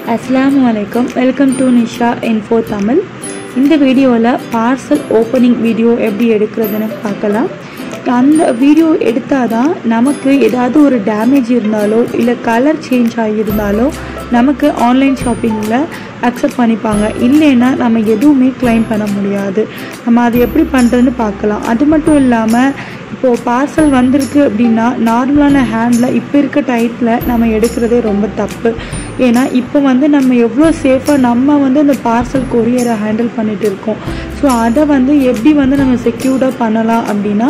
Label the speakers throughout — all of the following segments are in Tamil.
Speaker 1: அஸ்ஸலாமு அலைக்கும் welcome to Nisha info Tamil இந்த வீடியோவில் பார்சல் ஓப்பனிங் வீடியோ எப்படி எடுக்கிறதுன்னு பார்க்கலாம் அந்த வீடியோ எடுத்தால் தான் நமக்கு ஏதாவது ஒரு டேமேஜ் இருந்தாலோ இல்லை கலர் சேஞ்ச் ஆகியிருந்தாலோ நமக்கு ஆன்லைன் ஷாப்பிங்கில் அக்செப்ட் பண்ணிப்பாங்க இல்லைன்னா நம்ம எதுவுமே க்ளைம் பண்ண முடியாது நம்ம அது எப்படி பண்ணுறதுன்னு பார்க்கலாம் அது மட்டும் இல்லாமல் இப்போது பார்சல் வந்திருக்கு அப்படின்னா நார்மலான ஹேண்டில் இப்போ இருக்க டைத்தில் நம்ம எடுக்கிறதே ரொம்ப தப்பு ஏன்னா இப்போ வந்து நம்ம எவ்வளோ சேஃபாக நம்ம வந்து அந்த பார்சல் கொரியரை ஹேண்டில் பண்ணிட்டு இருக்கோம் ஸோ அதை வந்து எப்படி வந்து நம்ம செக்யூர்டாக பண்ணலாம் அப்படின்னா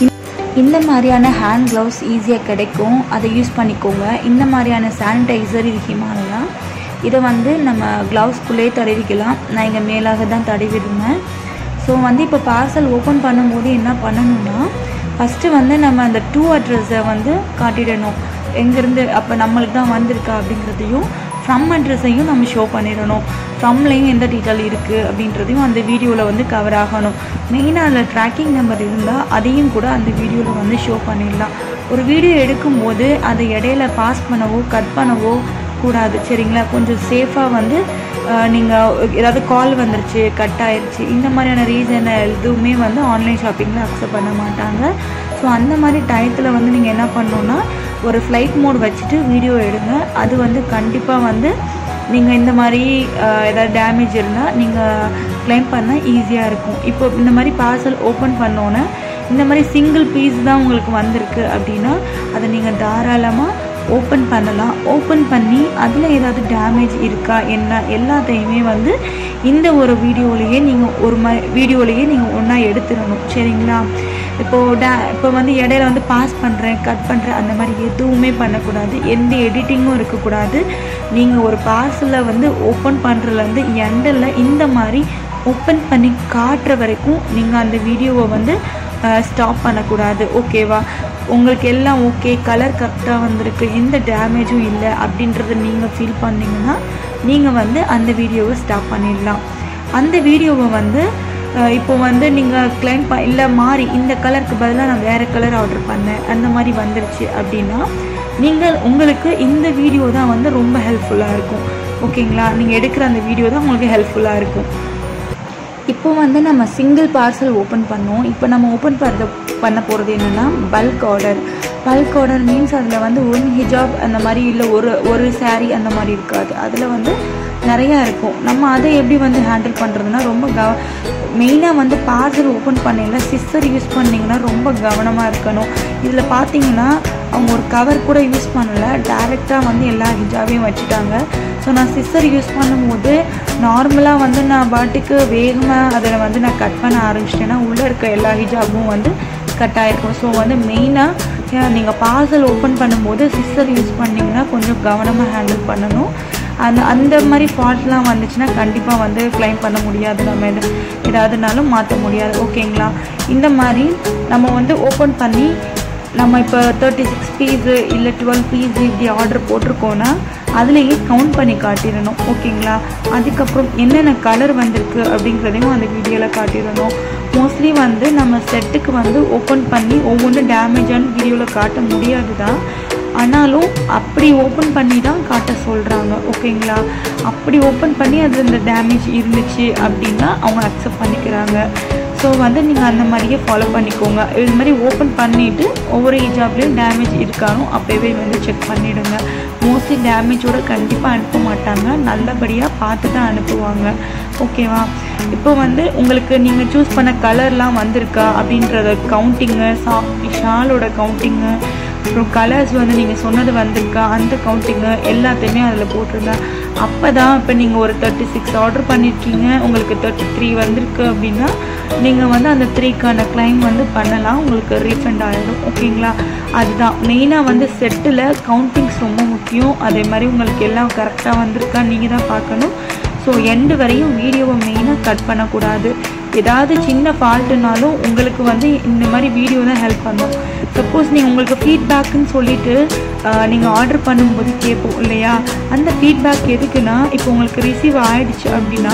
Speaker 1: இந்த மாதிரியான ஹேண்ட் க்ளவுஸ் ஈஸியாக கிடைக்கும் அதை யூஸ் பண்ணிக்கோங்க இந்த மாதிரியான சானிடைசர் இது ஹிமாலயா இதை வந்து நம்ம க்ளவுஸ்குள்ளே தடவிக்கலாம் நான் இங்கே மேலாக தான் தடவிடுவேன் ஸோ வந்து இப்போ பார்சல் ஓப்பன் பண்ணும்போது என்ன பண்ணணும்னா ஃபஸ்ட்டு வந்து நம்ம அந்த டூ அட்ரஸை வந்து காட்டிடணும் எங்கேருந்து அப்போ நம்மளுக்கு தான் வந்திருக்கா அப்படிங்கிறதையும் ஃப்ரம் அட்ரஸையும் நம்ம ஷோ பண்ணிடணும் ஃப்ரம்லேயும் எந்த டீட்டெயில் இருக்குது அப்படின்றதையும் அந்த வீடியோவில் வந்து கவர் ஆகணும் மெயினாக அதில் ட்ராக்கிங் நம்பர் இருந்தால் அதையும் கூட அந்த வீடியோவில் வந்து ஷோ பண்ணிடலாம் ஒரு வீடியோ எடுக்கும்போது அதை இடையில பாஸ் பண்ணவோ கட் பண்ணவோ கூடாது சரிங்களா கொஞ்சம் சேஃபாக வந்து நீங்கள் ஏதாவது கால் வந்துருச்சு கட் ஆயிடுச்சு இந்த மாதிரியான ரீசனை எதுவுமே வந்து ஆன்லைன் ஷாப்பிங்கில் அக்செப்ட் பண்ண மாட்டாங்க ஸோ அந்த மாதிரி டயத்தில் வந்து நீங்கள் என்ன பண்ணணுன்னா ஒரு ஃப்ளைட் மோட் வச்சுட்டு வீடியோ எடுங்க அது வந்து கண்டிப்பாக வந்து நீங்கள் இந்த மாதிரி ஏதாவது டேமேஜ் இருந்தால் நீங்கள் க்ளைம் பண்ண ஈஸியாக இருக்கும் இப்போ இந்த மாதிரி பார்சல் ஓப்பன் பண்ணோன்னே இந்த மாதிரி சிங்கிள் பீஸ் தான் உங்களுக்கு வந்திருக்கு அப்படின்னா அதை நீங்கள் தாராளமாக ஓப்பன் பண்ணலாம் ஓப்பன் பண்ணி அதில் ஏதாவது டேமேஜ் இருக்கா என்ன எல்லாத்தையுமே வந்து இந்த ஒரு வீடியோலையே நீங்கள் ஒரு மாதிரி வீடியோலையே நீங்கள் ஒன்றா எடுத்துடணும் சரிங்களா இப்போது டே இப்போ வந்து இடையில வந்து பாஸ் பண்ணுறேன் கட் பண்ணுறேன் அந்த மாதிரி எதுவுமே பண்ணக்கூடாது எந்த எடிட்டிங்கும் இருக்கக்கூடாது நீங்கள் ஒரு பார்சலை வந்து ஓப்பன் பண்ணுறதுலேருந்து எண்டில் இந்த மாதிரி ஓப்பன் பண்ணி காட்டுற வரைக்கும் நீங்கள் அந்த வீடியோவை வந்து ஸ்டாப் பண்ணக்கூடாது ஓகேவா உங்களுக்கு எல்லாம் ஓகே கலர் கரெக்டாக வந்திருக்கு எந்த டேமேஜும் இல்லை அப்படின்றத நீங்கள் ஃபீல் பண்ணிங்கன்னா நீங்கள் வந்து அந்த வீடியோவை ஸ்டாப் பண்ணிடலாம் அந்த வீடியோவை வந்து இப்போ வந்து நீங்கள் கிளைம் ப இல்லை மாறி இந்த கலருக்கு பதிலாக நான் வேறு கலர் ஆர்டர் பண்ணேன் அந்த மாதிரி வந்துருச்சு அப்படின்னா நீங்கள் உங்களுக்கு இந்த வீடியோ தான் வந்து ரொம்ப ஹெல்ப்ஃபுல்லாக இருக்கும் ஓகேங்களா நீங்கள் எடுக்கிற அந்த வீடியோ தான் உங்களுக்கு ஹெல்ப்ஃபுல்லாக இருக்கும் இப்போ வந்து நம்ம சிங்கிள் பார்சல் ஓப்பன் பண்ணோம் இப்போ நம்ம ஓப்பன் பண்ணுற பண்ண போகிறது என்னென்னா bulk order bulk order means அதில் வந்து ஒன் ஹிஜாப் அந்த மாதிரி இல்லை ஒரு ஒரு சாரீ அந்த மாதிரி இருக்காது அதில் வந்து நிறையா இருக்கும் நம்ம அதை எப்படி வந்து ஹேண்டில் பண்ணுறதுனா ரொம்ப கவ மெயினாக வந்து பார்சல் ஓப்பன் பண்ணிங்கன்னா சிஸ்டர் யூஸ் பண்ணிங்கன்னா ரொம்ப கவனமாக இருக்கணும் இதில் பார்த்தீங்கன்னா அவங்க ஒரு கவர் கூட யூஸ் பண்ணலை டேரெக்டாக வந்து எல்லா ஹிஜாபையும் வச்சுட்டாங்க ஸோ நான் சிஸ்டர் யூஸ் பண்ணும்போது நார்மலாக வந்து நான் பாட்டுக்கு வேகமாக அதில் வந்து நான் கட் பண்ண ஆரம்பிச்சிட்டேன்னா உள்ளே இருக்க எல்லா ஹிஜாபும் வந்து கட் ஆகிருக்கும் ஸோ வந்து மெயினாக நீங்கள் பார்சல் ஓப்பன் பண்ணும்போது சிஸ்டர் யூஸ் பண்ணிங்கன்னா கொஞ்சம் கவனமாக ஹேண்டில் பண்ணணும் அந்த அந்த மாதிரி ஃபால்ட்லாம் வந்துச்சுன்னா கண்டிப்பாக வந்து கிளைம் பண்ண முடியாது நம்ம எது ஏதாவதுனாலும் மாற்ற முடியாது ஓகேங்களா இந்த மாதிரி நம்ம வந்து ஓப்பன் பண்ணி நம்ம இப்போ தேர்ட்டி சிக்ஸ் பீஸு இல்லை டுவெல் பீஸ் இப்படி ஆர்டர் போட்டிருக்கோன்னா அதுலேயே கவுண்ட் பண்ணி காட்டிடணும் ஓகேங்களா அதுக்கப்புறம் என்னென்ன கலர் வந்திருக்கு அப்படிங்கிறதையும் அந்த வீடியோவில் காட்டிடணும் மோஸ்ட்லி வந்து நம்ம செட்டுக்கு வந்து ஓப்பன் பண்ணி ஒவ்வொன்றும் டேமேஜான வீடியோவில் காட்ட முடியாது தான் ஆனாலும் அப்படி ஓப்பன் பண்ணி தான் காட்ட சொல்கிறாங்க ஓகேங்களா அப்படி ஓப்பன் பண்ணி அது இந்த டேமேஜ் இருந்துச்சு அப்படின்னா அவங்க அக்செப்ட் பண்ணிக்கிறாங்க ஸோ வந்து நீங்கள் அந்த மாதிரியே ஃபாலோ பண்ணிக்கோங்க இது மாதிரி ஓப்பன் பண்ணிவிட்டு ஒவ்வொரு ஹிஜாப்லேயும் டேமேஜ் இருக்கானோ அப்போவே வந்து செக் பண்ணிவிடுங்க மோஸ்ட்லி டேமேஜோடு கண்டிப்பாக அனுப்ப மாட்டாங்க நல்லபடியாக பார்த்து தான் அனுப்புவாங்க ஓகேவா இப்போ வந்து உங்களுக்கு நீங்கள் சூஸ் பண்ண கலர்லாம் வந்திருக்கா அப்படின்றத கவுண்டிங்கு சா ஷாலோட கவுண்டிங்கு அப்புறம் கலர்ஸ் வந்து நீங்கள் சொன்னது வந்திருக்கா அந்த கவுண்டிங்கு எல்லாத்தையுமே அதில் போட்டுருங்க அப்போ தான் இப்போ நீங்கள் ஒரு தேர்ட்டி சிக்ஸ் ஆர்டர் பண்ணியிருக்கீங்க உங்களுக்கு தேர்ட்டி த்ரீ வந்திருக்கு அப்படின்னா நீங்கள் வந்து அந்த த்ரீக்கான கிளைம் வந்து பண்ணலாம் உங்களுக்கு ரீஃபண்ட் ஆகிடும் ஓகேங்களா அதுதான் மெயினாக வந்து செட்டில் கவுண்டிங்ஸ் ரொம்ப முக்கியம் அதே மாதிரி உங்களுக்கு எல்லாம் கரெக்டாக வந்திருக்கா நீங்கள் தான் பார்க்கணும் ஸோ எண்டு வரையும் வீடியோவை மெயினாக கட் பண்ணக்கூடாது ஏதாவது சின்ன ஃபால்ட்டுனாலும் உங்களுக்கு வந்து இந்த மாதிரி வீடியோ தான் ஹெல்ப் பண்ணும் சப்போஸ் நீங்கள் உங்களுக்கு ஃபீட்பேக்குன்னு சொல்லிட்டு நீங்கள் ஆர்டர் பண்ணும்போது கேட்போம் இல்லையா அந்த ஃபீட்பேக் எதுக்குன்னா இப்போ உங்களுக்கு ரிசீவ் ஆயிடுச்சு அப்படின்னா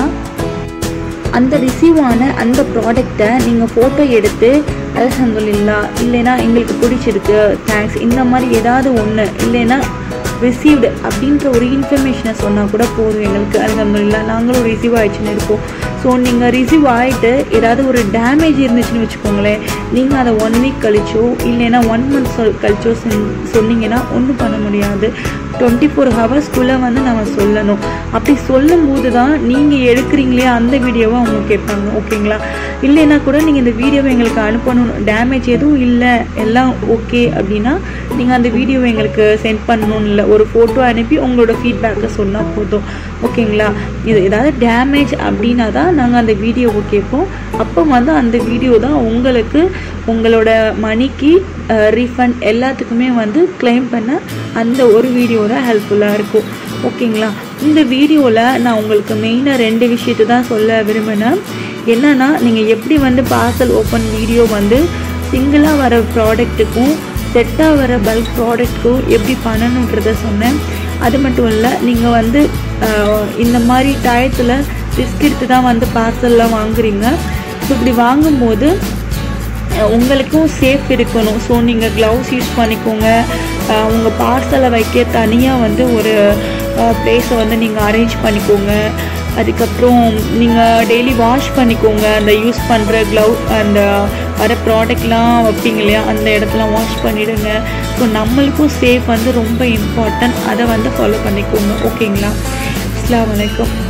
Speaker 1: அந்த ரிசீவ் ஆன அந்த ப்ராடக்டை நீங்கள் ஃபோட்டோ எடுத்து அல்ஹம்துலில்லா இல்லைன்னா எங்களுக்கு பிடிச்சிருக்கு தேங்க்ஸ் இந்த மாதிரி ஏதாவது ஒன்று இல்லைன்னா ரிசீவ்டு அப்படின்ற ஒரு இன்ஃபர்மேஷனை சொன்னால் கூட போதும் எங்களுக்கு அலமதுல்லா நாங்களும் ரிசீவ் ஆயிடுச்சுன்னு இருக்கோம் ஸோ நீங்கள் ரிசீவ் ஆகிட்டு ஏதாவது ஒரு டேமேஜ் இருந்துச்சுன்னு வச்சுக்கோங்களேன் நீங்கள் அதை ஒன் வீக் கழிச்சோ இல்லைன்னா ஒன் மந்த் சொல் கழிச்சோ சொன்னீங்கன்னா ஒன்றும் பண்ண முடியாது டுவெண்ட்டி ஃபோர் ஹவர்ஸ்க்குள்ளே வந்து நம்ம சொல்லணும் அப்படி சொல்லும்போது தான் நீங்கள் எடுக்கிறீங்களே அந்த வீடியோவை அவங்க கேட்பாங்க ஓகேங்களா இல்லைன்னா கூட நீங்கள் இந்த வீடியோவை எங்களுக்கு அனுப்பணும் டேமேஜ் எதுவும் இல்லை எல்லாம் ஓகே அப்படின்னா நீங்கள் அந்த வீடியோவை எங்களுக்கு சென்ட் பண்ணணும் இல்லை ஒரு ஃபோட்டோ அனுப்பி உங்களோட ஃபீட்பேக்கை சொன்னால் போதும் ஓகேங்களா இது ஏதாவது டேமேஜ் அப்படின்னா தான் நாங்கள் அந்த வீடியோவை கேட்போம் அப்போ வந்து அந்த வீடியோ தான் உங்களுக்கு உங்களோட மணிக்கு ரீஃபண்ட் எல்லாத்துக்குமே வந்து கிளைம் பண்ண அந்த ஒரு வீடியோ தான் ஹெல்ப்ஃபுல்லாக இருக்கும் ஓகேங்களா இந்த வீடியோவில் நான் உங்களுக்கு மெயினாக ரெண்டு விஷயத்தை தான் சொல்ல விரும்பினேன் என்னென்னா நீங்கள் எப்படி வந்து பார்சல் ஓப்பன் வீடியோ வந்து சிங்கிளாக வர ப்ராடக்ட்டுக்கும் செட்டாக வர பல்க் ப்ராடக்ட்க்கும் எப்படி பண்ணணுன்றத சொன்னேன் அது மட்டும் இல்லை நீங்கள் வந்து இந்த மாதிரி டயத்தில் ரிஸ்க் எடுத்து தான் வந்து பார்சல்லாம் வாங்குறீங்க ஸோ இப்படி வாங்கும்போது உங்களுக்கும் சேஃப் இருக்கணும் ஸோ நீங்கள் க்ளவுஸ் யூஸ் பண்ணிக்கோங்க உங்கள் பார்சலை வைக்க தனியாக வந்து ஒரு ப்ளேஸை வந்து நீங்கள் அரேஞ்ச் பண்ணிக்கோங்க அதுக்கப்புறம் நீங்கள் டெய்லி வாஷ் பண்ணிக்கோங்க அந்த யூஸ் பண்ணுற க்ளவ் அந்த வர ப்ராடக்ட்லாம் வைப்பீங்க இல்லையா அந்த இடத்துலாம் வாஷ் பண்ணிவிடுங்க ஸோ நம்மளுக்கும் சேஃப் வந்து ரொம்ப இம்பார்ட்டன்ட் அதை வந்து ஃபாலோ பண்ணிக்கோங்க ஓகேங்களா அஸ்லாம் வலைக்கம்